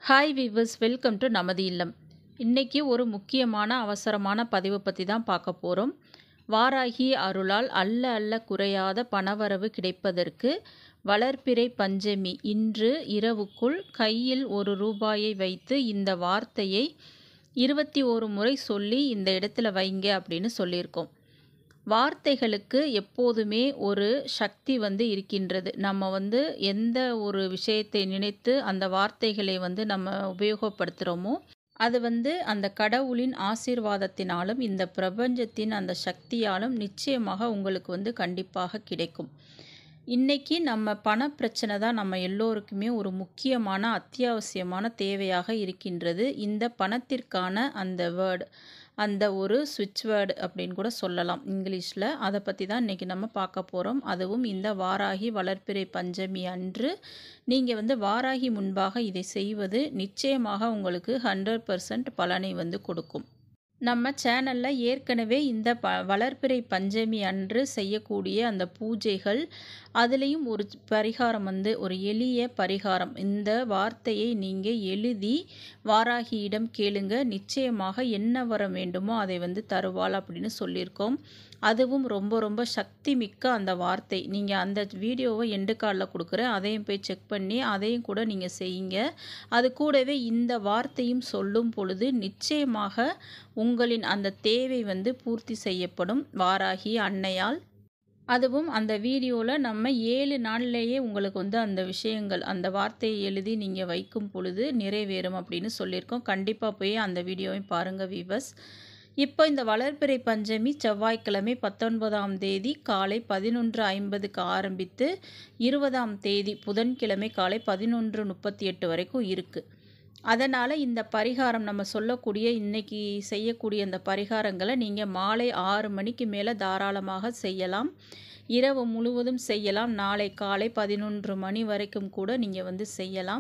hi viewers welcome to நமது இல்லம் இன்னைக்கு ஒரு முக்கியமான அவசரமான பதிவை பற்றி தான் பார்க்க போகிறோம் வாராகி அருளால் அல்ல அல்ல குறையாத பணவரவு கிடைப்பதற்கு வளர்ப்பிறை பஞ்சமி இன்று இரவுக்குள் கையில் ஒரு ரூபாயை வைத்து இந்த வார்த்தையை இருபத்தி ஒரு முறை சொல்லி இந்த இடத்துல வைங்க அப்படின்னு சொல்லியிருக்கோம் வார்த்தைகளுக்கு எப்போதுமே ஒரு சக்தி வந்து இருக்கின்றது நம்ம வந்து எந்த ஒரு விஷயத்தை நினைத்து அந்த வார்த்தைகளை வந்து நம்ம உபயோகப்படுத்துகிறோமோ அது வந்து அந்த கடவுளின் ஆசீர்வாதத்தினாலும் இந்த பிரபஞ்சத்தின் அந்த சக்தியாலும் நிச்சயமாக உங்களுக்கு வந்து கண்டிப்பாக கிடைக்கும் இன்னைக்கு நம்ம பண பிரச்சனை தான் நம்ம எல்லோருக்குமே ஒரு முக்கியமான அத்தியாவசியமான தேவையாக இருக்கின்றது இந்த பணத்திற்கான அந்த வேர்டு அந்த ஒரு சுவிட்ச் வேர்டு அப்படின்னு கூட சொல்லலாம் இங்கிலீஷில் அதை பற்றி தான் இன்றைக்கி நம்ம பார்க்க போகிறோம் அதுவும் இந்த வாராகி வளர்ப்பிறை பஞ்சமி அன்று நீங்கள் வந்து வாராகி முன்பாக இதை செய்வது நிச்சயமாக உங்களுக்கு ஹண்ட்ரட் பர்சன்ட் பலனை வந்து கொடுக்கும் நம்ம சேனலில் ஏற்கனவே இந்த ப வளர்ப்பிறை பஞ்சமி அன்று செய்யக்கூடிய அந்த பூஜைகள் அதுலேயும் ஒரு பரிகாரம் வந்து ஒரு எளிய பரிகாரம் இந்த வார்த்தையை நீங்கள் எழுதி வாராகியிடம் கேளுங்க நிச்சயமாக என்ன வர வேண்டுமோ அதை வந்து தருவாள் அப்படின்னு சொல்லியிருக்கோம் அதுவும் ரொம்ப ரொம்ப சக்தி மிக்க அந்த வார்த்தை நீங்கள் அந்த வீடியோவை எண்டு காலில் கொடுக்குறேன் அதையும் போய் செக் பண்ணி அதையும் கூட நீங்கள் செய்யுங்க அது கூடவே இந்த வார்த்தையும் சொல்லும் பொழுது நிச்சயமாக உங்களின் அந்த தேவை வந்து பூர்த்தி செய்யப்படும் வாராகி அன்னையால் அதுவும் அந்த வீடியோவில் நம்ம ஏழு நாள்லேயே உங்களுக்கு வந்து அந்த விஷயங்கள் அந்த வார்த்தையை எழுதி நீங்கள் வைக்கும் பொழுது நிறைவேறும் அப்படின்னு சொல்லியிருக்கோம் கண்டிப்பாக போய் அந்த வீடியோவையும் பாருங்கள் வீவர்ஸ் இப்போ இந்த வளர்பிறை பஞ்சமி செவ்வாய்க்கிழமை பத்தொன்பதாம் தேதி காலை பதினொன்று ஐம்பதுக்கு ஆரம்பித்து இருபதாம் தேதி புதன்கிழமை காலை பதினொன்று முப்பத்தி எட்டு வரைக்கும் இருக்குது அதனால் இந்த பரிகாரம் நம்ம சொல்லக்கூடிய இன்றைக்கி செய்யக்கூடிய அந்த பரிகாரங்களை நீங்கள் மாலை ஆறு மணிக்கு மேலே தாராளமாக செய்யலாம் இரவு முழுவதும் செய்யலாம் நாளை காலை பதினொன்று மணி வரைக்கும் கூட நீங்கள் வந்து செய்யலாம்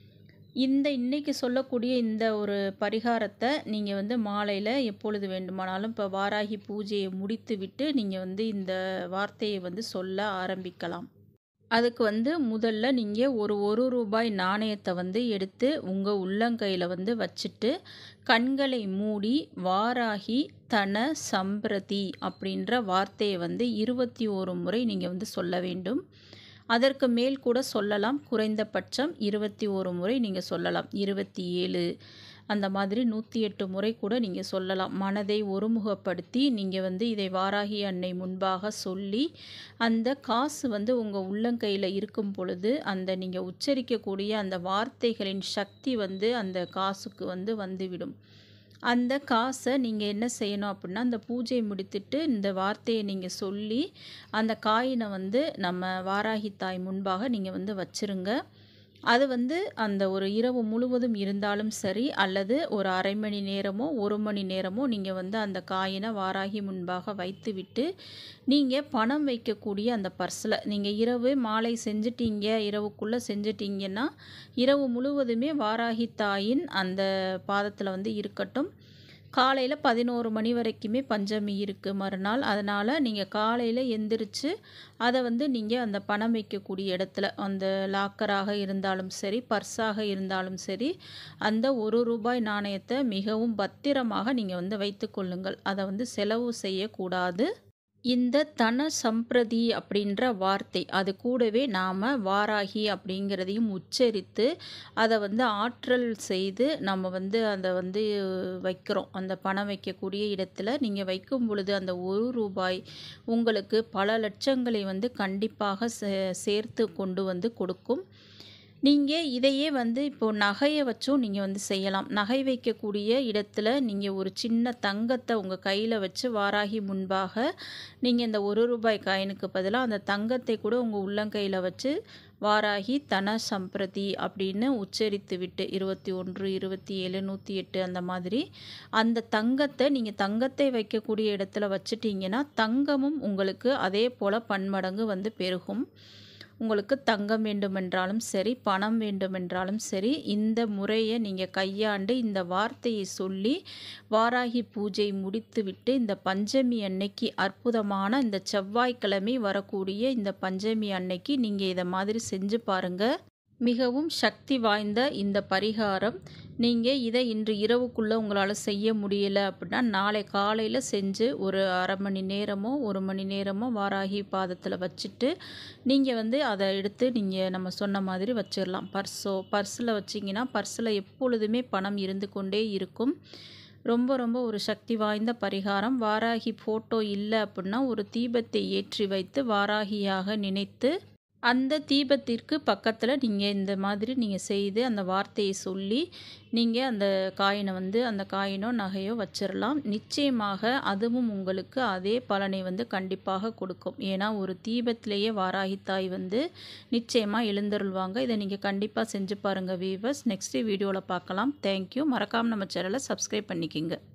இந்த இன்னைக்கு சொல்லக்கூடிய இந்த ஒரு பரிகாரத்தை நீங்கள் வந்து மாலையில் எப்பொழுது வேண்டுமானாலும் இப்போ வாராகி பூஜையை முடித்து விட்டு நீங்கள் வந்து இந்த வார்த்தையை வந்து சொல்ல ஆரம்பிக்கலாம் அதுக்கு வந்து முதல்ல நீங்கள் ஒரு ஒரு ரூபாய் நாணயத்தை வந்து எடுத்து உங்கள் உள்ளங்கையில் வந்து வச்சுட்டு கண்களை மூடி வாராகி தன சம்பிரதி அப்படின்ற வார்த்தையை வந்து இருபத்தி ஒரு முறை நீங்கள் வந்து சொல்ல வேண்டும் அதற்கு மேல் கூட சொல்லலாம் குறைந்தபட்சம் இருபத்தி ஒரு முறை நீங்கள் சொல்லலாம் இருபத்தி ஏழு அந்த மாதிரி நூற்றி எட்டு முறை கூட நீங்கள் சொல்லலாம் மனதை ஒருமுகப்படுத்தி நீங்கள் வந்து இதை வாராகி அன்னை முன்பாக சொல்லி அந்த காசு வந்து உங்கள் உள்ளங்கையில் இருக்கும் பொழுது அந்த நீங்கள் உச்சரிக்கக்கூடிய அந்த வார்த்தைகளின் சக்தி வந்து அந்த காசுக்கு வந்து வந்துவிடும் அந்த காசை நீங்கள் என்ன செய்யணும் அப்படின்னா அந்த பூஜை முடித்துட்டு இந்த வார்த்தையை நீங்கள் சொல்லி அந்த காயினை வந்து நம்ம வாராகி தாய் முன்பாக நீங்கள் வந்து வச்சுருங்க அது வந்து அந்த ஒரு இரவு முழுவதும் இருந்தாலும் சரி அல்லது ஒரு அரை மணி நேரமோ ஒரு மணி நேரமோ நீங்கள் வந்து அந்த காயினை வாராகி முன்பாக வைத்துவிட்டு நீங்கள் பணம் வைக்கக்கூடிய அந்த பர்ஸில் நீங்கள் இரவு மாலை செஞ்சிட்டீங்க இரவுக்குள்ளே செஞ்சிட்டிங்கன்னா இரவு முழுவதுமே வாராகி தாயின் அந்த பாதத்தில் வந்து இருக்கட்டும் காலையில் பதினோரு மணி வரைக்குமே பஞ்சமி இருக்குது மறுநாள் அதனால் நீங்கள் காலையில் எந்திரிச்சு அதை வந்து நீங்கள் அந்த பணம் வைக்கக்கூடிய இடத்துல அந்த லாக்கராக இருந்தாலும் சரி பர்ஸாக இருந்தாலும் சரி அந்த ஒரு ரூபாய் நாணயத்தை மிகவும் பத்திரமாக நீங்கள் வந்து வைத்து கொள்ளுங்கள் அதை வந்து செலவு செய்யக்கூடாது இந்த தன சம்பிரதி அப்படின்ற வார்த்தை அது கூடவே நாம் வாராகி அப்படிங்கிறதையும் உச்சரித்து அதை வந்து ஆற்றல் செய்து நம்ம வந்து அதை வந்து வைக்கிறோம் அந்த பணம் வைக்கக்கூடிய இடத்துல நீங்கள் வைக்கும் பொழுது அந்த ஒரு ரூபாய் உங்களுக்கு பல லட்சங்களை வந்து கண்டிப்பாக சேர்த்து கொண்டு வந்து கொடுக்கும் நீங்கள் இதையே வந்து இப்போது நகையை வச்சும் நீங்கள் வந்து செய்யலாம் நகை வைக்கக்கூடிய இடத்துல நீங்கள் ஒரு சின்ன தங்கத்தை உங்கள் கையில் வச்சு வாராகி முன்பாக நீங்கள் இந்த ஒரு ரூபாய் காயினுக்கு பதிலாக அந்த தங்கத்தை கூட உங்கள் உள்ளங்கையில் வச்சு வாராகி தன சம்பிரதி அப்படின்னு உச்சரித்து விட்டு இருபத்தி ஒன்று இருபத்தி ஏழு நூற்றி எட்டு அந்த மாதிரி அந்த தங்கத்தை நீங்கள் தங்கத்தை வைக்கக்கூடிய இடத்துல வச்சுட்டிங்கன்னா தங்கமும் உங்களுக்கு அதே போல் பன்மடங்கு வந்து பெருகும் உங்களுக்கு தங்கம் வேண்டுமென்றாலும் சரி பணம் வேண்டுமென்றாலும் சரி இந்த முறையை நீங்கள் கையாண்டு இந்த வார்த்தையை சொல்லி வாராகி பூஜை முடித்துவிட்டு இந்த பஞ்சமி அன்னைக்கு அற்புதமான இந்த செவ்வாய்க்கிழமை வரக்கூடிய இந்த பஞ்சமி அன்னைக்கு நீங்கள் இதை மாதிரி செஞ்சு பாருங்கள் மிகவும் சக்தி வாய்ந்த இந்த பரிகாரம் நீங்கள் இதை இன்று இரவுக்குள்ளே உங்களால் செய்ய முடியல அப்படின்னா நாளை காலையில் செஞ்சு ஒரு அரை மணி நேரமோ ஒரு மணி நேரமோ வாராகி பாதத்தில் வச்சுட்டு நீங்கள் வந்து அதை எடுத்து நீங்கள் நம்ம சொன்ன மாதிரி வச்சிடலாம் பர்ஸோ பர்ஸில் வச்சிங்கன்னா பர்ஸில் எப்பொழுதுமே பணம் இருந்து கொண்டே இருக்கும் ரொம்ப ரொம்ப ஒரு சக்தி வாய்ந்த பரிகாரம் வாராகி ஃபோட்டோ இல்லை அப்படின்னா ஒரு தீபத்தை ஏற்றி வைத்து வாராகியாக நினைத்து அந்த தீபத்திற்கு பக்கத்தில் நீங்கள் இந்த மாதிரி நீங்கள் செய்து அந்த வார்த்தையை சொல்லி நீங்கள் அந்த காயினை வந்து அந்த காயினோ நகையோ வச்சிடலாம் நிச்சயமாக அதுவும் உங்களுக்கு அதே பலனை வந்து கண்டிப்பாக கொடுக்கும் ஏன்னா ஒரு தீபத்திலேயே வாராகி தாய் வந்து நிச்சயமாக எழுந்தருள்வாங்க இதை நீங்கள் கண்டிப்பாக செஞ்சு பாருங்கள் வீவர்ஸ் நெக்ஸ்ட் வீடியோவில் பார்க்கலாம் தேங்க்யூ மறக்காமல் நம்ம சேனலை சப்ஸ்கிரைப் பண்ணிக்கிங்க